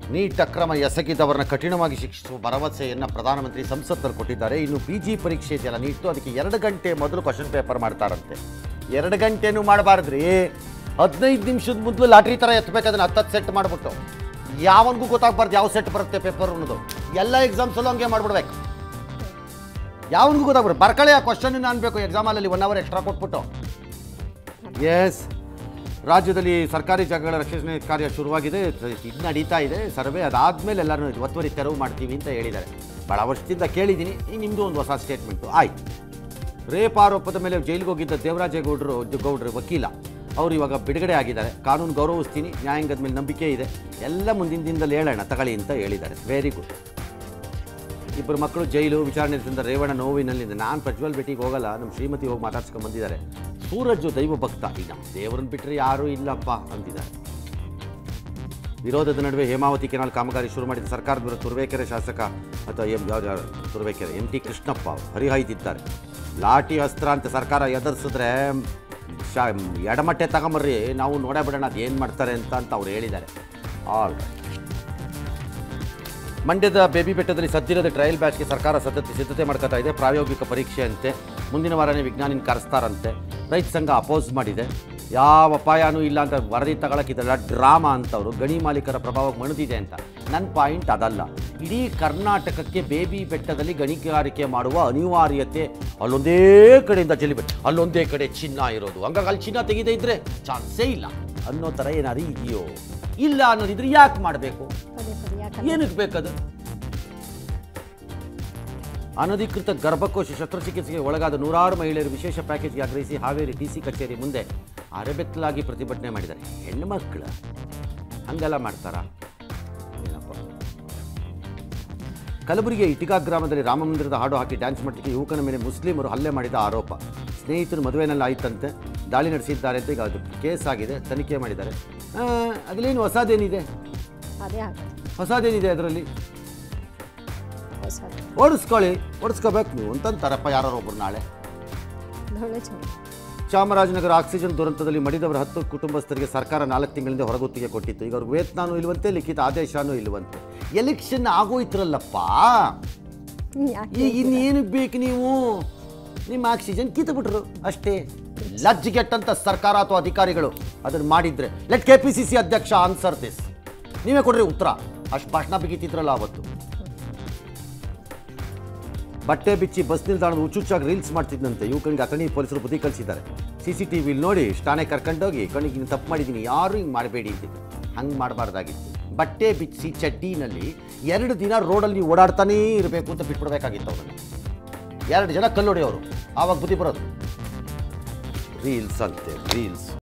neat ಅಕ್ರಮ ಎಸಗಿದವರನ್ನ ಕಠಿಣವಾಗಿ ಶಿಕ್ಷಿಸುವ ಭರವಸೆಯನ್ನು ಪ್ರಧಾನಮಂತ್ರಿ ಸಂಸತ್ತಲ್ಲಿ ಕೊಟ್ಟಿದ್ದಾರೆ ಇನ್ನು ಪಿ ಜಿ ಪರೀಕ್ಷೆ ಇದೆಯಲ್ಲ ನೀಟು ಅದಕ್ಕೆ ಎರಡು ಗಂಟೆ ಮೊದಲು ಕ್ವಶನ್ ಪೇಪರ್ ಮಾಡ್ತಾರಂತೆ ಎರಡು ಗಂಟೆನೂ ಮಾಡಬಾರ್ದ್ರಿ ಹದಿನೈದು ನಿಮಿಷದ ಮೊದಲು ಲಾಟ್ರಿ ಥರ ಎತ್ತಬೇಕು ಅದನ್ನು ಹತ್ತತ್ತು ಸೆಟ್ ಮಾಡಿಬಿಟ್ಟು ಯಾವನಿಗೂ ಗೊತ್ತಾಗಬಾರ್ದು ಯಾವ ಸೆಟ್ ಬರುತ್ತೆ ಪೇಪರ್ ಅನ್ನೋದು ಎಲ್ಲ ಎಕ್ಸಾಮ್ಸಲ್ಲೂ ಹಂಗೆ ಮಾಡ್ಬಿಡ್ಬೇಕು ಯಾವನಿಗೂ ಗೊತ್ತಾಗ್ಬಾರ್ದು ಬರ್ಕಳೆ ಆ ಕ್ವಶನ್ ಅನ್ಬೇಕು ಎಕ್ಸಾಮಲ್ಲಿ ಒನ್ ಅವರ್ ಎಕ್ಸ್ಟ್ರಾ ಕೊಟ್ಬಿಟ್ಟು ಎಸ್ ರಾಜ್ಯದಲ್ಲಿ ಸರ್ಕಾರಿ ಜಾಗಗಳ ರಕ್ಷಣೆ ಕಾರ್ಯ ಶುರುವಾಗಿದೆ ಇದು ನಡೀತಾ ಇದೆ ಸರ್ವೆ ಅದಾದಮೇಲೆ ಎಲ್ಲರೂ ಒತ್ತುವರಿ ತೆರವು ಮಾಡ್ತೀವಿ ಅಂತ ಹೇಳಿದ್ದಾರೆ ಭಾಳ ವರ್ಷದಿಂದ ಕೇಳಿದ್ದೀನಿ ಈಗ ನಿಮ್ಮದು ಒಂದು ಹೊಸ ಸ್ಟೇಟ್ಮೆಂಟು ಆಯ್ತು ರೇಪ್ ಆರೋಪದ ಮೇಲೆ ಜೈಲಿಗೆ ಹೋಗಿದ್ದ ದೇವರಾಜೇಗೌಡರು ಗೌಡ್ರು ವಕೀಲ ಅವರು ಇವಾಗ ಬಿಡುಗಡೆ ಆಗಿದ್ದಾರೆ ಕಾನೂನು ಗೌರವಿಸ್ತೀನಿ ನ್ಯಾಯಾಂಗದ ಮೇಲೆ ನಂಬಿಕೆ ಇದೆ ಎಲ್ಲ ಮುಂದಿನ ದಿನದಲ್ಲಿ ಹೇಳೋಣ ತಗೊಳ್ಳಿ ಅಂತ ಹೇಳಿದ್ದಾರೆ ವೆರಿ ಗುಡ್ ಇಬ್ಬರು ಮಕ್ಕಳು ಜೈಲು ವಿಚಾರಣೆ ತಂದ ರೇವಣ್ಣ ನೋವಿನಲ್ಲಿದೆ ನಾನು ಪ್ರಜ್ವಲ್ ಭೇಟಿಗೆ ಹೋಗಲ್ಲ ನಮ್ಮ ಶ್ರೀಮತಿ ಹೋಗಿ ಮಾತಾಡ್ಸ್ಕೊಂಡು ಬಂದಿದ್ದಾರೆ ಸೂರಜ್ಜು ದೈವ ಭಕ್ತ ಈಗ ನಮ್ಮ ದೇವರನ್ನ ಬಿಟ್ಟರೆ ಯಾರೂ ಇಲ್ಲಪ್ಪ ಅಂತಿದ್ದಾರೆ ವಿರೋಧದ ನಡುವೆ ಹೇಮಾವತಿ ಕೆನಾಲ್ ಕಾಮಗಾರಿ ಶುರು ಮಾಡಿದ ಸರ್ಕಾರದ ವಿರುದ್ಧ ತುರುವೇಕೆರೆ ಶಾಸಕ ಅಥವಾ ಎಂ ಯಾವ್ದು ಯಾರು ತುರುವೇಕೆರೆ ಎಂ ಟಿ ಕೃಷ್ಣಪ್ಪ ಹರಿಹಾಯ್ದಿದ್ದಾರೆ ಲಾಠಿ ಅಸ್ತ್ರ ಅಂತ ಸರ್ಕಾರ ಎದುರಿಸಿದ್ರೆ ಶಾ ಎಡಮಟ್ಟೆ ತಗೊಂಬರ್ರಿ ನಾವು ನೋಡೇ ಬಿಡೋಣ ಅದು ಏನು ಮಾಡ್ತಾರೆ ಅಂತ ಅಂತ ಅವ್ರು ಹೇಳಿದ್ದಾರೆ ಆಲ್ ರೈಟ್ ಮಂಡ್ಯದ ಬೇಬಿ ಬೆಟ್ಟದಲ್ಲಿ ಸದ್ದಿರದ ಟ್ರಯಲ್ ಬ್ಯಾಚ್ಗೆ ಸರ್ಕಾರ ಸದ್ಯತೆ ಸಿದ್ಧತೆ ಮಾಡ್ಕೊತಾ ಇದೆ ಪ್ರಾಯೋಗಿಕ ಪರೀಕ್ಷೆ ಅಂತೆ ಮುಂದಿನ ವಾರನೇ ವಿಜ್ಞಾನಿನ ಕರೆಸ್ತಾರಂತೆ ರೈತ ಸಂಘ ಅಪೋಸ್ ಮಾಡಿದೆ ಯಾವ ಅಪಾಯನೂ ಇಲ್ಲ ಅಂತ ವರದಿ ತಗೊಳಕ್ಕಿದ್ದಲ್ಲ ಡ್ರಾಮಾ ಅಂತವರು ಗಣಿ ಮಾಲೀಕರ ಪ್ರಭಾವ ಮಣಿದಿದೆ ಅಂತ ನನ್ನ ಪಾಯಿಂಟ್ ಅದಲ್ಲ ಇಡೀ ಕರ್ನಾಟಕಕ್ಕೆ ಬೇಬಿ ಬೆಟ್ಟದಲ್ಲಿ ಗಣಿಗಾರಿಕೆ ಮಾಡುವ ಅನಿವಾರ್ಯತೆ ಅಲ್ಲೊಂದೇ ಕಡೆಯಿಂದ ಜಲಿಬೆಟ್ಟ ಅಲ್ಲೊಂದೇ ಕಡೆ ಚಿನ್ನ ಇರೋದು ಹಂಗಾಗಿ ಅಲ್ಲಿ ಚಿನ್ನ ತೆಗೆದೇ ಇದ್ರೆ ಚಾನ್ಸೇ ಇಲ್ಲ ಅನ್ನೋ ಥರ ಏನಾದ್ರು ಇದೆಯೋ ಇಲ್ಲ ಅನ್ನೋದಿದ್ರೆ ಯಾಕೆ ಮಾಡಬೇಕು ಪದೇ ಪದೇ ಯಾಕಂದ್ರೆ ಏನಕ್ಕೆ ಬೇಕದು ಅನಧಿಕೃತ ಗರ್ಭಕೋಶ ಶಸ್ತ್ರಚಿಕಿತ್ಸೆಗೆ ಒಳಗಾದ ನೂರಾರು ಮಹಿಳೆಯರು ವಿಶೇಷ ಪ್ಯಾಕೇಜ್ಗೆ ಆಗ್ರಹಿಸಿ ಹಾವೇರಿ ಡಿಸಿ ಕಚೇರಿ ಮುಂದೆ ಅರೆಬೆತ್ತಲಾಗಿ ಪ್ರತಿಭಟನೆ ಮಾಡಿದ್ದಾರೆ ಹೆಣ್ಣುಮಕ್ಕಳು ಹಂಗೆಲ್ಲ ಮಾಡ್ತಾರಾ ಏನಪ್ಪ ಕಲಬುರಗಿಯ ಇಟಿಕಾ ಗ್ರಾಮದಲ್ಲಿ ರಾಮಮಂದಿರದ ಹಾಡು ಹಾಕಿ ಡ್ಯಾನ್ಸ್ ಮಾಡ್ಲಿಕ್ಕೆ ಯುವಕನ ಮೇಲೆ ಮುಸ್ಲಿಮರು ಹಲ್ಲೆ ಮಾಡಿದ ಆರೋಪ ಸ್ನೇಹಿತರು ಮದುವೆನಲ್ಲಿ ಆಯ್ತಂತೆ ದಾಳಿ ನಡೆಸಿದ್ದಾರೆ ಅಂತ ಈಗ ಅದು ಕೇಸ್ ಆಗಿದೆ ತನಿಖೆ ಮಾಡಿದ್ದಾರೆ ಆ, ಅದರಲ್ಲೇನು ಹೊಸದೇನಿದೆ ಅದೇ ಆಗುತ್ತೆ ಹೊಸದೇನಿದೆ ಅದರಲ್ಲಿ ಹೊಸದು ಓಡಿಸ್ಕೊಳ್ಳಿ ಓಡಿಸ್ಕೋಬೇಕು ನೀವು ಅಂತಂತಾರಪ್ಪ ಯಾರೋ ಒಬ್ರು ನಾಳೆ ಒಳ್ಳೆ ಚೆನ್ನಾಗಿ ಚಾಮರಾಜನಗರ ಆಕ್ಸಿಜನ್ ದುರಂತದಲ್ಲಿ ಮಡಿದವರ ಹತ್ತು ಕುಟುಂಬಸ್ಥರಿಗೆ ಸರ್ಕಾರ ನಾಲ್ಕು ತಿಂಗಳಿಂದ ಹೊರಗುತ್ತಿಗೆ ಕೊಟ್ಟಿತ್ತು ಈಗ ಅವ್ರಿಗೆ ವೇತನನೂ ಇಲ್ವಂತೆ ಲಿಖಿತ ಆದೇಶನೂ ಇಲ್ವಂತೆ ಎಲೆಕ್ಷನ್ ಆಗೋಯ್ತ್ರಲ್ಲಪ್ಪ ಯಾಕೆ ಈಗ ಇನ್ನೇನಕ್ಕೆ ಬೇಕು ನೀವು ನಿಮ್ಮ ಆಕ್ಸಿಜನ್ ಕಿತ್ತುಬಿಟ್ರು ಅಷ್ಟೇ ಲಜ್ಜಿಗೆಟ್ಟಂತ ಸರ್ಕಾರ ಅಥವಾ ಅಧಿಕಾರಿಗಳು ಅದನ್ನು ಮಾಡಿದ್ರೆ let K P C C ಅಧ್ಯಕ್ಷ ಆನ್ಸರ್ ದಿಸ್ ನೀವೇ ಕೊಡ್ರಿ ಉತ್ತರ ಅಷ್ಟು ಭಾಷಣ ಬಿಗಿತಿದ್ರಲ್ಲ ಅವತ್ತು ಬಟ್ಟೆ ಬಿಚ್ಚಿ ಬಸ್ ನಿಲ್ದಾಣದ ಹುಚ್ಚುಚ್ಚಾಗಿ ರೀಲ್ಸ್ ಮಾಡ್ತಿದ್ದಂತೆ ಯುವಕನಿಗೆ ಅಥಣಿ ಪೊಲೀಸರು ಬುದ್ಧಿ ಕಲಿಸಿದ್ದಾರೆ ಸಿ ಸಿ ಟಿ ವಿಲಿ ನೋಡಿ ಠಾಣೆ ಕರ್ಕೊಂಡೋಗಿ ಕಣಿಗೆ ನೀನು ತಪ್ಪು ಮಾಡಿದ್ದೀನಿ ಯಾರು ಹಿಂಗೆ ಮಾಡಬೇಡಿ ಅಂತಿದ್ದು ಹಂಗೆ ಮಾಡಬಾರ್ದಾಗಿತ್ತು ಬಟ್ಟೆ ಬಿಚ್ಚಿ ಚಡ್ಡಿನಲ್ಲಿ ಎರಡು ದಿನ ರೋಡಲ್ಲಿ ನೀವು ಓಡಾಡ್ತಾನೇ ಇರಬೇಕು ಅಂತ ಬಿಟ್ಬಿಡ್ಬೇಕಾಗಿತ್ತು ಅವರನ್ನು ಎರಡು ಜನ ಕಲ್ಲೊಡೆಯೋರು ಆವಾಗ ಬುದ್ಧಿ ಬರೋದು ರೀಲ್ಸ್ ಅಂತೆ ರೀಲ್ಸ್